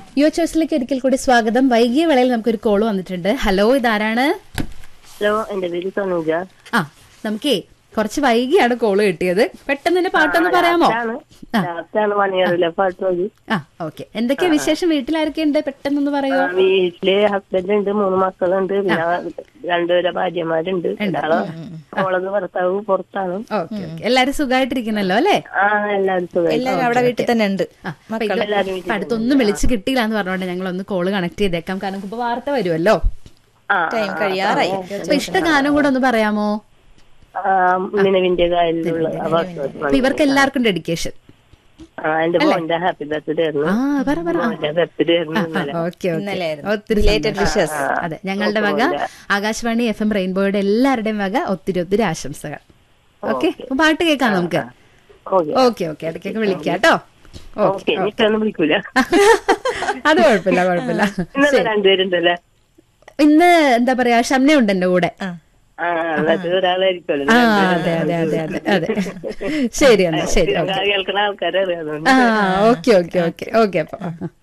യുവ ചോയ്സിലേക്ക് ഒരിക്കൽ കൂടി സ്വാഗതം വൈകിയ വേളയിൽ നമുക്കൊരു കോൾ വന്നിട്ടുണ്ട് ഹലോ ഇതാരാണ് ഹലോ എന്റെ പേര് തനുജ ആ നമുക്കേ കുറച്ച് വൈകിയാണ് കോള് കിട്ടിയത് പെട്ടെന്ന് തന്നെ പാട്ടൊന്ന് പറയാമോ ആ ലാസ്റ്റാണ് മണിയറില്ല പാട്ട് മതി ആ ഓക്കെ എന്തൊക്കെയാ വിശേഷം വീട്ടിലാരൊക്കെയുണ്ട് പെട്ടെന്നൊന്ന് പറയോ ആ, വീട്ടില് ഹസ്ബൻഡ് ഉണ്ട് മൂന്ന് മക്കളുണ്ട് പിന്നെ രണ്ടുപേരെ ഭാര്യമാരുണ്ട് ഒരാള് മോളത് ഭർത്താവ് പുറത്താണ് ഓക്കെ ഓക്കെ എല്ലാരും സുഖമായിട്ടിരിക്കുന്നല്ലോ അല്ലേ ആ എല്ലാവരും സുഖം എല്ലാരും അവിടെ വീട്ടിൽ തന്നെ ഉണ്ട് ആ, അപ്പൊ ഇത് ഇപ്പൊ അടുത്തൊന്നും വിളിച്ച് കിട്ടിയില്ല എന്ന് പറഞ്ഞോണ്ട് ഞങ്ങൾ ഒന്ന് കോള് കണക്ട് ചെയ്തേക്കാം കാരണം ഇപ്പൊ വാർത്ത വരുമല്ലോ ആ ടൈം കഴിയാറായി അപ്പൊ ഇഷ്ട ഗാനം കൂടെ ഒന്ന് പറയാമോ ആ, നിലവിന്റെ കായലിലുള്ള ആ പാട്ട് മതി. അപ്പൊ ഇവർക്ക് എല്ലാവർക്കും ഡെഡിക്കേഷൻ ആ എന്റെ മോന്റെ ഹാപ്പി ബർത്ത്ഡേ ആയിരുന്നു ആ പറ പറ മോന്റെ ബർത്ത്ഡേ ആയിരുന്നു ഇന്നലെ ഓക്കെ ഇന്നലെയായിരുന്നു. ഒത്തിരി Belated സന്തോഷം. wishes. അതെ ഞങ്ങളുടെ വക ആകാശവാണി എഫ് എം റെയിൻബോയുടെ എല്ലാവരുടെയും വക ഒത്തിരി ഒത്തിരി ആശംസകൾ ഓക്കെ അപ്പൊ പാട്ട് കേൾക്കാം നമുക്ക് ഓക്കെ ഓക്കെ ഓക്കെ ഇടയ്ക്കൊക്കെ വിളിക്കാം കേട്ടോ ഓക്കെ ഓക്കെ എനിക്കൊന്നും വിളിക്കൂല അത് കുഴപ്പമില്ല കുഴപ്പമില്ല ഇന്നലെ രണ്ടുപേരുണ്ടല്ലേ ഇന്ന് എന്താ പറയാ ഷംന ഉണ്ട് എന്റെ കൂടെ ആ. ആ എന്നിട്ട് ഒരാളായിരിക്കുമല്ലോ ആ അതെ അതെ അതെ അതെ അതെ ശരി എന്നാ ശരി ഓക്കെ കേൾക്കുന്ന ആൾക്കാരെ അറിയാം ആ ഓക്കെ ഓക്കെ ഓക്കെ ഓക്കെ അപ്പൊ ആ, ആ.